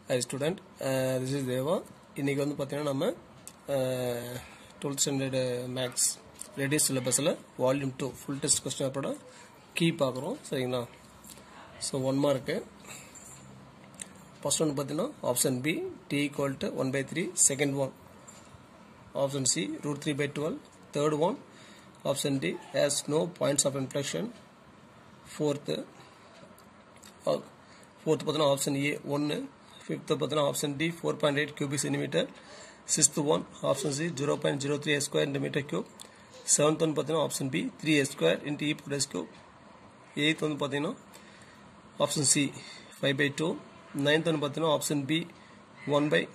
high student this is Deva இன்னைக்கு வந்து பார்த்தீங்கன்னா நம்ம டுவெல்த் ஸ்டாண்டர்டு மேக்ஸ் ரெடி சிலபஸில் volume two full test question பேப்பரோட கீ பார்க்குறோம் சரிங்களா so one mark first one பார்த்தீங்கன்னா option B d equal to one by three second one option C root three by twelve third one option D has no points of inflection fourth fourth பார்த்தீங்கன்னா option A ஒன்று fifth பார்த்தீங்கன்னா option D four point eight cubic centimetre sixth one option C zero point zero three s square metre cube seventh one பார்த்தீங்கன்னா option B three s square into e power s cube eighth வந்து பார்த்தீங்கன்னா option C five by two ninth one பார்த்தீங்கன்னா option B one by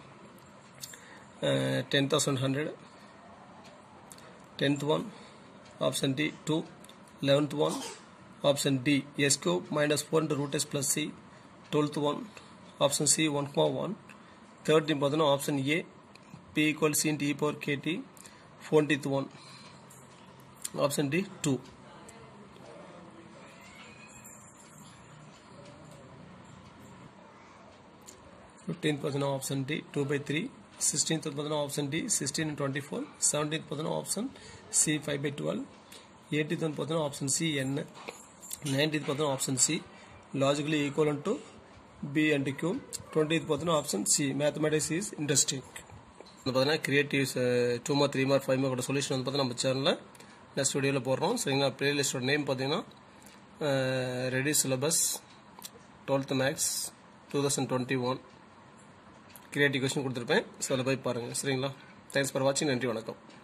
ten thousand hundred tenth one option D two eleventh one option D s cube minus 4 into root s plus c 12th one option C 1 comma 1 third பார்த்தோன்னா option A p equal c into e power kt 14th one option D 2 15th பார்த்தோன்னா option D 2 by 3 16th பார்த்தோன்னா option D 16 and 24 17th பார்த்தோன்னா option C 5 by 12 18th one பார்த்தோன்னா option C n nineteenth பார்த்தோம் option C logically equivalent to P and Q twentieth பார்த்தோன்னா option C mathematics is interesting வந்து பார்த்தீங்கன்னா creatives two mark three mark five மார்க்கோட solution வந்து பார்த்தீங்கன்னா நம்ம சேனலில் நெக்ஸ்ட் வீடியோவில் போடுறோம் சரிங்களா பிளேலிஸ்டோட நேம் பார்த்தீங்கன்னா ready syllabus twelfth maths two thousand twenty one creative question கொடுத்துருப்பேன் ஸோ அதில் போய் பாருங்கள் சரிங்களா தேங்க்ஸ் ஃபார் வாட்சிங் நன்றி வணக்கம்